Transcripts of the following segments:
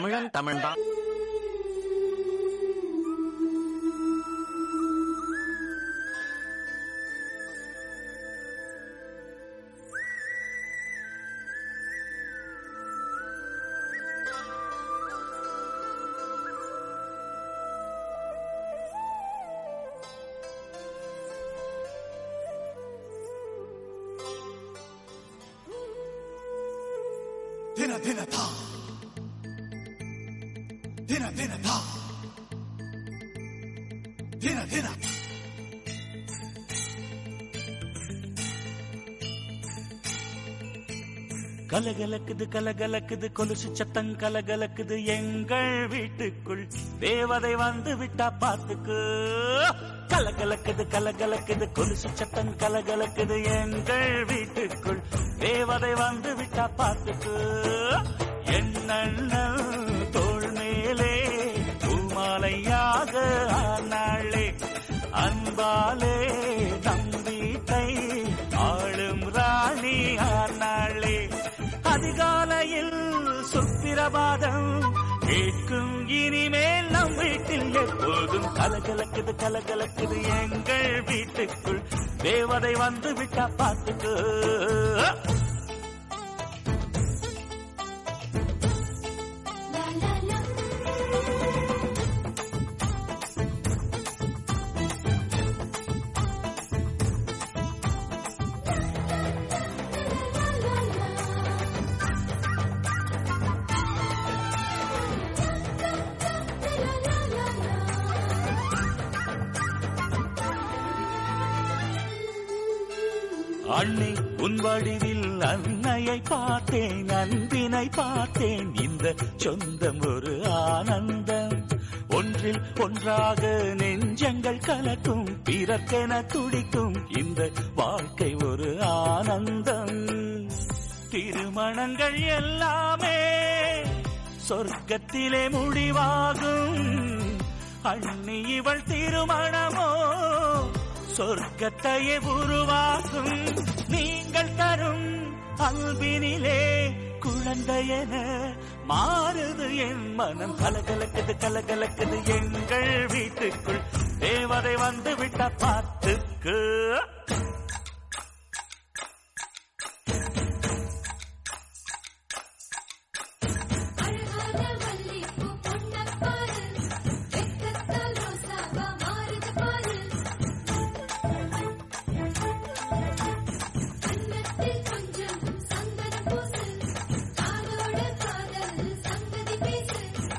தமிழன் தமிழ்தான் ದಿನ ದಿನ ತಾ ದಿನ ದಿನ ತಾ ದಿನ ದಿನ கலகலக்குது கலகலக்குது கொலுசு சத்தம் கலகலக்குது எங்கள் வீட்டுக்குள் தேவதை வந்து விட்டா பாத்துக்கு கலகலக்குது கலகலக்குது கொலுசு சத்தம் கலகலக்குது எங்கள் வீட்டுக்குள் தேவதை வந்து விட்டா பாத்துக்கு என்னண்ணன் தோள் மேலே பூமாலையாக ஆனாளே அன்பாலே நம் வீட்டை ஆளும் ராணி ஆனாளே அதிகாலையில் சுப்பிரபாதம் கேட்கும் இனிமேல் நம் வீட்டில் எப்போதும் கலகலக்குது கலகலக்குது எங்கள் வீட்டுக்குள் தேவதை வந்து விட்டா பார்த்துக்கு La la la. அண்ணி உன் வடிவில் அன்னையை பார்த்தேன் அன்பினை பார்த்தேன் இந்த சொந்தம் ஒரு ஆனந்தம் ஒன்றில் ஒன்றாக நெஞ்சங்கள் கலக்கும் பிறக்கென துடிக்கும் இந்த வாழ்க்கை ஒரு ஆனந்தம் திருமணங்கள் எல்லாமே சொர்க்கத்திலே முடிவாகும் அண்ணி இவள் திருமணமோ சொர்க்கத்தையே உருவாக்கும் நீங்கள் தரும் அன்பினிலே குழந்தையென மாறுது என் மனம் கலகலக்குது கலகலக்குது எங்கள் வீட்டுக்குள் தேவதை வந்து விட்ட பார்த்துக்கு அழகான மல்லிப்பூ பொன்னப் பாரு வெட்கத்தால் ரோசாவா மாறுது பாரு கன்னத்தில் கொஞ்சம் சந்தனம் பூசு காதோட காதல் சங்கதி பேசு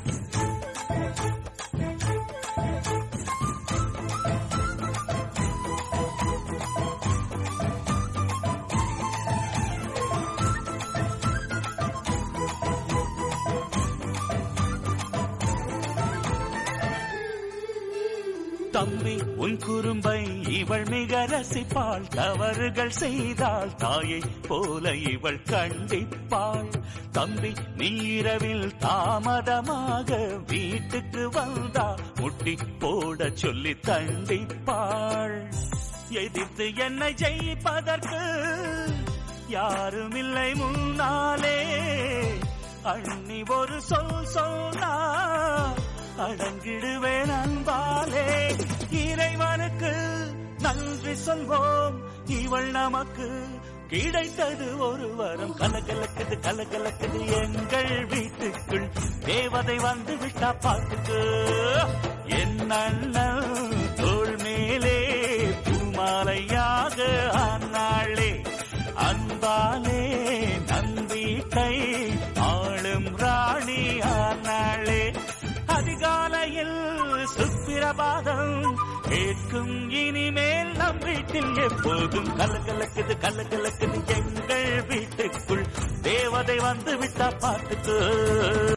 தம்பி உன் குறும்பை இவள் மிக ரசிப்பாள் தவறுகள் செய்தால் தாயை போல இவள் கண்டிப்பாள் தம்பி நீரவில் தாமதமாக வீட்டுக்கு வந்தா முட்டி போட சொல்லி தண்டிப்பாள் எதிர்த்து என்னை ஜெயிப்பதற்கு யாருமில்லை முன்னாலே அண்ணி ஒரு சொல் சொன்னா அடங்கிடுவேன் அன்பாலே இறைவனுக்கு நன்றி சொல்வோம் இவள் நமக்கு கிடைத்தது ஒரு வரம் கலகலக்குது கலகலக்குது எங்கள் வீட்டுக்குள் தேவதை வந்து விட்டா பாட்டுக்கு என் அண்ணன் தோள் மேலே பூமாலையாக ஆனாளே அன்பாலே நம்பீட்டை ஆளும் ராணி ஆனாளே அதிகாலையில் சுப்பிரபாதம் கேட்கும் இனிமேல் நம் வீட்டில் எப்போதும் கலகலக்குது கலகலக்குது எங்கள் வீட்டுக்குள் தேவதை வந்து விட்டா பார்த்துக்கு